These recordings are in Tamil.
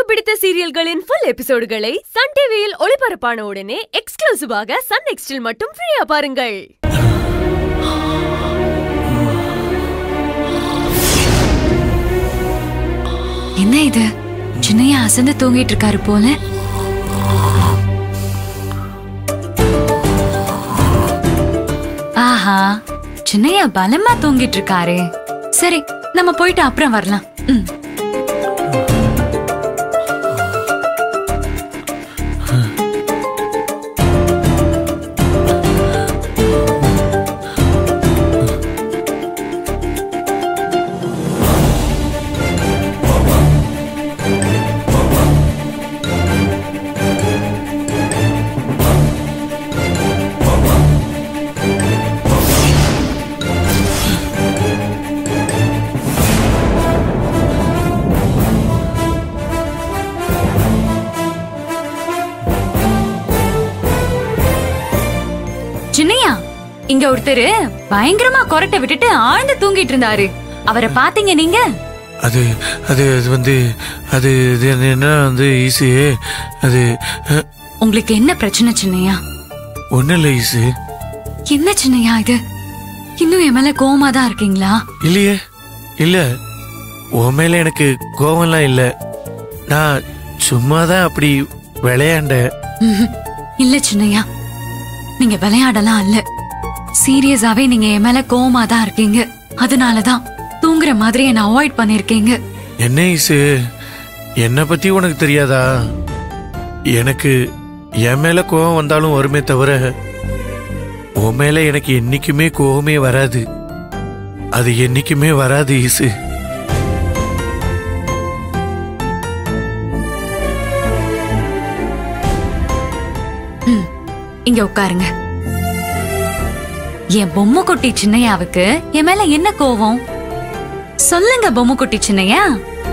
பிடித்த சீரியல்களின் ஃபுல் எபிசோடுகளை சன் டிவியில் ஒளிபரப்பான உடனே எக்ஸ்க்ளூசிவாக சன் நெக்ஸ்டில் மட்டும் ஃப்ரீயா பாருங்கள் என்ன இது சின்னையா அசந்து தூங்கிட்டு இருக்காரு போல ஆஹா சின்னையா பலமா தூங்கிட்டு இருக்காரே சரி நம்ம போயிட்டு அப்புறம் வரலாம் ம். சின்னையா இங்க ஒருத்தர் பயங்கரமா கொரட்டை விட்டுட்டு ஆழ்ந்து தூங்கிட்டு இருந்தாரு அவரை பாத்தீங்க நீங்க அது அது அது வந்து அது இது என்ன வந்து ஈஸி அது உங்களுக்கு என்ன பிரச்சனை சின்னையா ஒன்றும் இல்லை ஈஸு என்ன சின்னையா இது இன்னும் என் மேல கோவமா தான் இருக்கீங்களா இல்லையே இல்லை உன் மேல எனக்கு கோவம்லாம் இல்லை நான் சும்மா தான் அப்படி விளையாண்டேன் ம்ஹும். இல்ல சின்னையா நீங்க விளையாடலாம் இல்ல சீரியஸாவே நீங்க என் மேல கோவமா தான் இருக்கீங்க அதனாலதான் தூங்குற மாதிரி என்ன அவாய்ட் பண்ணிருக்கீங்க என்ன ஈஸு என்னை பத்தி உனக்கு தெரியாதா எனக்கு என் மேல கோவம் வந்தாலும் வருமே தவிர உன் மேல எனக்கு என்னைக்குமே கோவமே வராது அது என்னைக்குமே வராது ஈசு இங்க உட்காருங்க என் பொம்மை குட்டி சின்னையாவுக்கு என் மேல என்ன கோவம் சொல்லுங்க பொம்மை குட்டி சின்னையா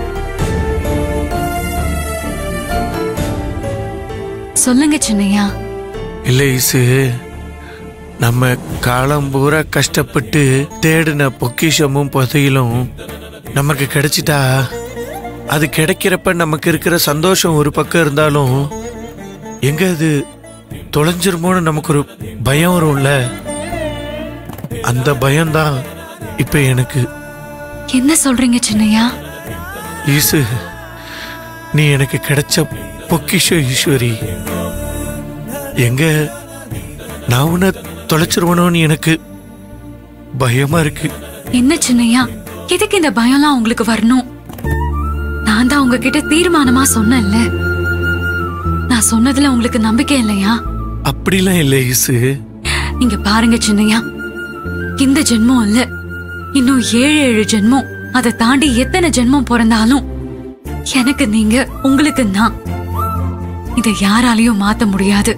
சொல்லுங்க சின்னையா இல்ல ஈசு நம்ம காலம் பூரா கஷ்டப்பட்டு தேடின பொக்கிஷமும் புதையிலும் நமக்கு கிடைச்சிட்டா அது கிடைக்கிறப்ப நமக்கு இருக்கிற சந்தோஷம் ஒரு பக்கம் இருந்தாலும் எங்க அது தொலைஞ்சிருமோன்னு நமக்கு ஒரு பயம் வரும்ல அந்த பயம்தான் இப்ப எனக்கு என்ன சொல்றீங்க சின்னையா ஈசு நீ எனக்கு கிடைச்ச பொக்கிஷம் ஈஸ்வரி எங்க நான் உன்னை தொலைச்சிருவனோன்னு எனக்கு பயமா இருக்கு என்ன சின்னையா எதுக்கு இந்த பயம்லாம் உங்களுக்கு வரணும் நான் தான் உங்ககிட்ட தீர்மானமா சொன்னேன்ல நான் சொன்னதுல உங்களுக்கு நம்பிக்கை இல்லையா அப்படிலாம் இல்லை ஈசு இங்க பாருங்க சின்னையா இந்த ஜென்மம் இல்ல இன்னும் ஏழு ஏழு ஜென்மம் அதை தாண்டி எத்தனை ஜென்மம் பிறந்தாலும் எனக்கு நீங்க உங்களுக்கு நான் இதை யாராலையும் மாத்த முடியாது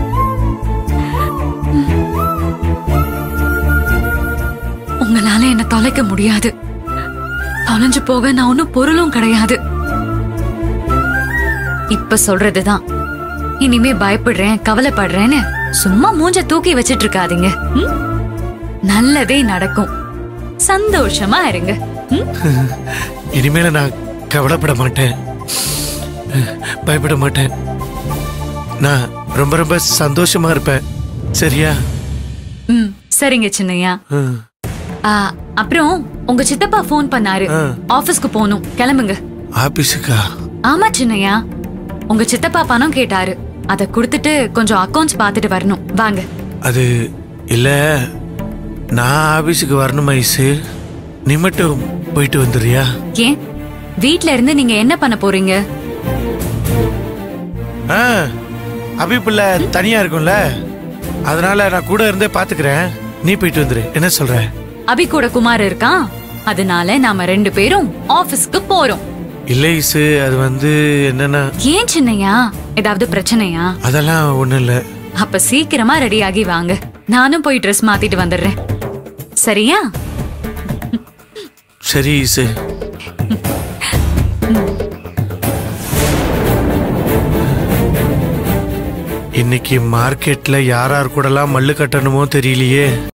ம். உங்களால என்ன தொலைக்க முடியாது தொலைஞ்சு போக நான் ஒன்னும் பொருளும் கிடையாது இப்ப சொல்றதுதான் இனிமே பயப்படுறேன் கவலைப்படுறேன்னு சும்மா மூஞ்ச தூக்கி வச்சிட்டு இருக்காதீங்க ம்? நல்லதே நடக்கும் சந்தோஷமா இருங்க ம்? இனிமேல நான் கவலைப்பட மாட்டேன் பயப்பட மாட்டேன் நான் ரொம்ப ரொம்ப சந்தோஷமா இருப்பேன் சரியா ம் சரிங்க சின்னையா ம். ஆ, அப்புறம் உங்க சித்தப்பா ஃபோன் பண்ணாரு ஆ. ஆபீஸ்க்கு போகணும் கிளம்புங்க ஆபீஸுக்கா ஆமா சின்னையா உங்க சித்தப்பா பணம் கேட்டாரு அத கொடுத்துட்டு கொஞ்சம் அக்கவுண்ட்ஸ் பார்த்துட்டு வரணும் வாங்க அது இல்ல நான் ஆபீஸுக்கு வரணுமா ஈசு நீ மட்டும் போயிட்டு வந்துடுறியா ஏன் வீட்ல இருந்து நீங்க என்ன பண்ண போறீங்க ஆ அபி பிள்ளை தனியா இருக்கும்ல அதனால நான் கூட இருந்தே பாத்துக்கிறேன் நீ போயிட்டு வந்துரு என்ன சொல்ற அபி கூட குமார் இருக்கான் அதனால நாம ரெண்டு பேரும் ஆபீஸ்க்கு போறோம் இல்ல ஈசு அது வந்து என்னன்னா ஏன் சின்னையா ஏதாவது பிரச்சனையா அதெல்லாம் ஒண்ணும் இல்ல அப்ப சீக்கிரமா ரெடி ஆகி வாங்க நானும் போய் ட்ரெஸ் மாத்திட்டு வந்துடுறேன் சரியா சரி ஈசு இன்னைக்கு மார்க்கெட்ல யார் யார் கூடலாம் மல்லு கட்டணுமோ தெரியலையே